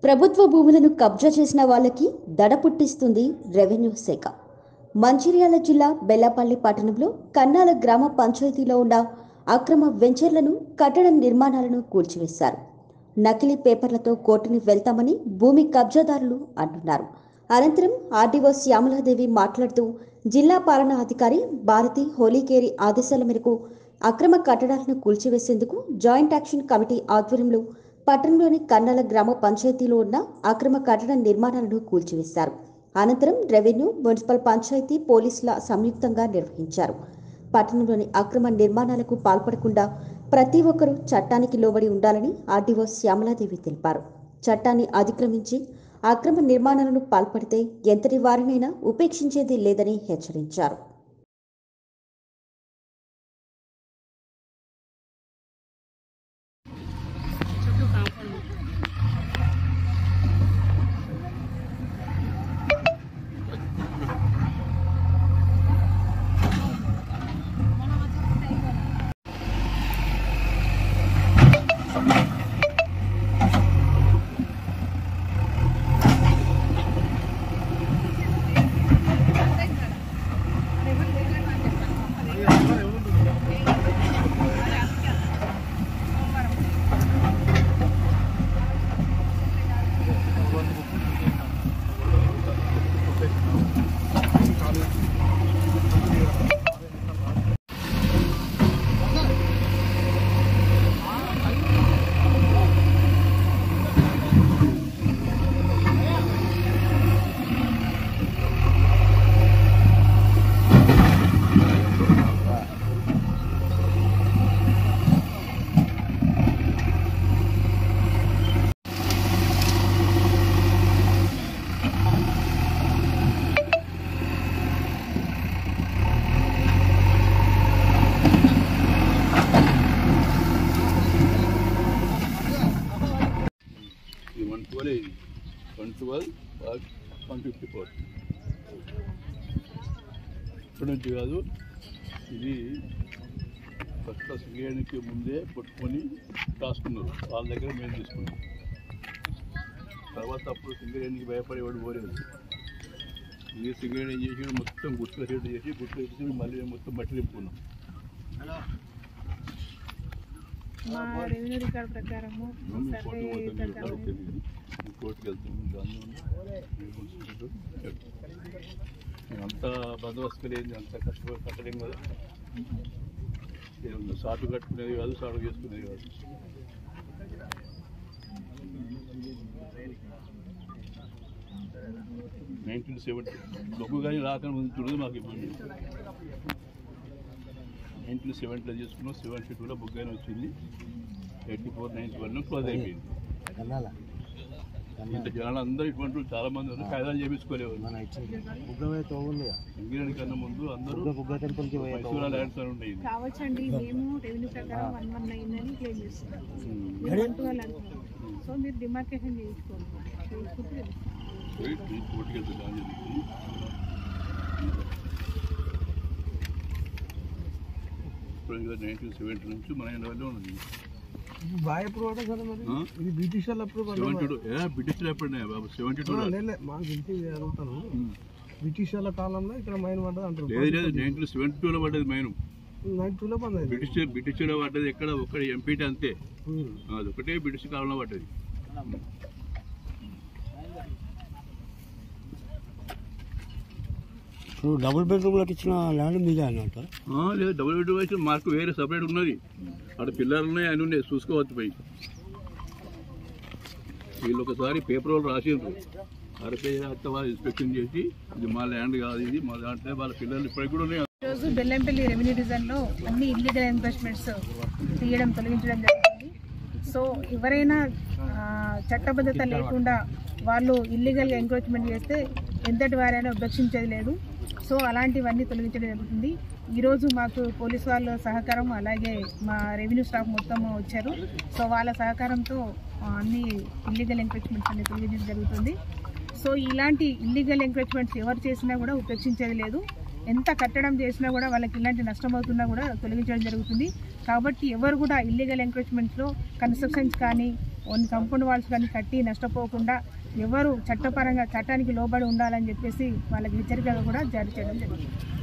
ప్రభుత్వ భూములను కబ్జా చేసిన వాళ్ళకి దడ పుట్టిస్తుంది రెవెన్యూ శాఖ మంచిర్యాల జిల్లా బెల్లపల్లి పట్టణంలో కన్నాల గ్రామ పంచాయతీలో ఉన్న అక్రమ వెంచర్లను కట్టడ నిర్మాణాలను కూల్చివేశారు నకిలీ పేపర్లతో కోర్టుని వెళ్తామని భూమి కబ్జాదారులు అంటున్నారు అనంతరం ఆర్డీఓ శ్యామలాదేవి మాట్లాడుతూ జిల్లా పాలనా అధికారి భారతి హోలీకేరి ఆదేశాల మేరకు అక్రమ కట్టడాలను కూల్చివేసేందుకు జాయింట్ యాక్షన్ కమిటీ ఆధ్వర్యంలో పట్టణంలోని కన్నాల గ్రామ పంచాయతీలో ఉన్న అక్రమ కట్టడ నిర్మాణాలను కూల్చివేశారు అనంతరం రెవెన్యూ మున్సిపల్ పంచాయతీ పోలీసుల సంయుక్తంగా నిర్వహించారు పట్టణంలోని అక్రమ నిర్మాణాలకు పాల్పడకుండా ప్రతి ఒక్కరూ చట్టానికి లోబడి ఉండాలని ఆర్డీఓ శ్యామలాదేవి తెలిపారు చట్టాన్ని అతిక్రమించి అక్రమ నిర్మాణాలను పాల్పడితే ఎంతటి వారినైనా ఉపేక్షించేది లేదని హెచ్చరించారు ఇది వన్ ట్వెల్వ్ ఇది one twelve one fifty four ఇప్పటి నుంచి కాదు ఇది ఫస్ట్ సింగేయడానికి ముందే పట్టుకొని రాసుకున్నారు వాళ్ళ దగ్గర మేము తీసుకున్నాం తర్వాత అప్పుడు సింగరేణికి భయపడేవాడు పోలేదు ఈ సింగరేణి ఏం చేసి మొత్తం గుర్తులు రేటు చేసి గుర్తులు చేసి మళ్ళీ మొత్తం మట్టి నింపుకున్నాం మా రెవెన్యూ రికార్డ్ ప్రకారము మేము సర్వే కోర్టుకు పోతాం ప్రకారం తెలియదు కోర్టుకు వెళ్తాము దానివల్ల అంతా బందోబస్తు లేదు అంత కష్టపడి కట్టలేం కదా ఏముంది సాటు కట్టుకునేది కాదు సాటు చేసుకునేది కాదు నైన్టీన్ సెవెంటీ డబ్బు కానీ రాకుండా ముందు చూడదు మాకు ఇబ్బంది నైన్టీన్ సెవెంటీలో చేసుకున్నాం సెవెంటీ టూలో బుక్ అయిన వచ్చింది eighty four ninety one close అయిపోయింది ఇంత జనాలు అందరూ ఇటువంటి వాళ్ళు చాలా మంది ఉన్నారు కాయిదాలు చేపించుకోలేవారు మన ఇచ్చింది బుగ్గమే తోగుంది ఇంగ్లాండ్ కన్నా ముందు అందరూ బుగ్గ బుగ్గ టెంపుల్కి పోయే మైసూరా ల్యాండ్స్ అని ఉండేది కావచ్చండి మేము రెవెన్యూ ప్రకారం వన్ వన్ నైన్ అని క్లెయిమ్ చేస్తున్నాం మీరు వన్ ట్వెల్వ్ అంటున్నారు సో మీరు డిమార్కేషన్ చేయించుకోండి చేయించుకుంటే తెలుస్తుంది. ఈ కోర్టుకి వెళ్తే దాని జరిగింది ఇప్పుడు నైన్టీన్ సెవెంటీ నుంచి మన ఇండియాలో ఉన్నది బాయ్ ఎప్పుడు పడ్డా సార్ మరి ఆ? ఇది బ్రిటిష్ వాళ్ళు అప్పుడు పడ్డా సెవెంటీ టూ ఏ బ్రిటిష్ ఎప్పుడున్నాయి బాబు సెవెంటీ టూ లేదు మాకు ఇంటి అడుగుతాను బ్రిటిష్ వాళ్ళ కాలంలో ఇక్కడ మైన్ పడ్డది అంటారు లేదు లేదు నైన్టీన్ సెవెంటీ టూలో పడ్డది మైను నైన్ టూలో పడ్డది బ్రిటిష్ బ్రిటిష్లో పడ్డది ఎక్కడ ఒక్కడ ఎంపీటీ అంతే అది ఒకటే బ్రిటిష్ కాలంలో పడ్డది ఇప్పుడు డబుల్ బెడ్రూమ్లకు ఇచ్చిన ల్యాండ్ మీదే అన్నట్టు ఆ, లేదు డబుల్ బెడ్ వేసి మార్కు వేరే సపరేట్ ఉన్నది అక్కడ పిల్లలు ఉన్నాయి అన్నీ ఉన్నాయి చూసుకోవచ్చు పోయి వీళ్ళు ఒకసారి పేపర్ వాళ్ళు రాసిండ్రు అరపై అంతా వాళ్ళు ఇన్స్పెక్షన్ చేసి ఇది మా ల్యాండ్ కాదు ఇది మా దాంట్లో వాళ్ళ పిల్లలు ఇప్పటికి కూడా ఉన్నాయి ఈరోజు బెల్లంపల్లి రెవెన్యూ డివిజన్లో అన్ని ఇల్లీగల్ ఇన్వెస్ట్మెంట్స్ తీయడం తొలగించడం జరుగుతుంది సో ఎవరైనా ఆ, చట్టబద్ధత లేకుండా వాళ్ళు ఇల్లీగల్గా ఎంక్రోచ్మెంట్ చేస్తే ఎంతటి వారైనా ఉపేక్షించేది లేదు సో అలాంటివన్నీ తొలగించడం జరుగుతుంది ఈరోజు మాకు పోలీసు వాళ్ళ సహకారం అలాగే మా రెవెన్యూ స్టాఫ్ మొత్తం వచ్చారు సో వాళ్ళ సహకారంతో ఆ, అన్ని ఇల్లీగల్ ఎంక్రోచ్మెంట్స్ అన్ని తొలగించడం జరుగుతుంది సో ఇలాంటి ఇల్లీగల్ ఎంక్రోచ్మెంట్స్ ఎవరు చేసినా కూడా ఉపేక్షించేది లేదు ఎంత కట్టడం చేసినా కూడా వాళ్ళకి ఇలాంటి నష్టం అవుతున్నా కూడా తొలగించడం జరుగుతుంది కాబట్టి ఎవరు కూడా ఇల్లీగల్ ఎంక్రోచ్మెంట్స్లో కన్స్ట్రక్షన్స్ కానీ కొన్ని కంపౌండ్ వాల్స్ కానీ కట్టి నష్టపోకుండా ఎవరు చట్టపరంగా చట్టానికి లోబడి ఉండాలని చెప్పేసి వాళ్ళకి హెచ్చరికగా కూడా జారీ చేయడం జరిగింది